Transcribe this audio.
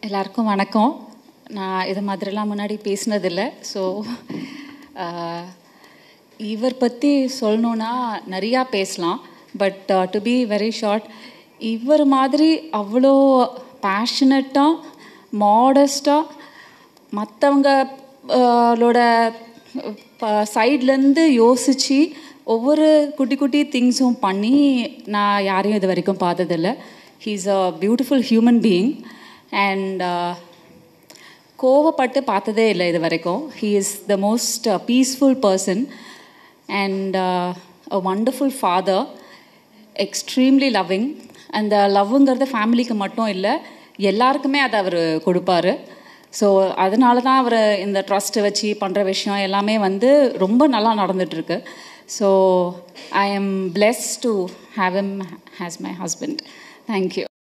எல்லாருக்கும் வணக்கம் நான் இது மாதிரிலாம் முன்னாடி பேசினதில்ல ஸோ இவர் பற்றி சொல்லணுன்னா நிறையா பேசலாம் but to be very short இவர் மாதிரி அவ்வளோ பேஷனட்டாக மாடஸ்டாக மற்றவங்க லோட சைட்லேருந்து யோசித்து ஒவ்வொரு குட்டி குட்டி திங்ஸும் பண்ணி நான் யாரையும் இது வரைக்கும் பார்த்ததில்ல he's a beautiful human being and கோவப்பட்டு பார்த்ததே இல்லை இது வரைக்கும் he is the most peaceful person and a wonderful father extremely loving அந்த லவ்வுங்கிறது ஃபேமிலிக்கு மட்டும் இல்லை எல்லாருக்குமே அதை அவர் கொடுப்பாரு ஸோ அதனால தான் அவர் இந்த ட்ரஸ்ட்டை வச்சு பண்ணுற விஷயம் எல்லாமே வந்து ரொம்ப நல்லா நடந்துகிட்ருக்கு so I am blessed to have him as my husband thank you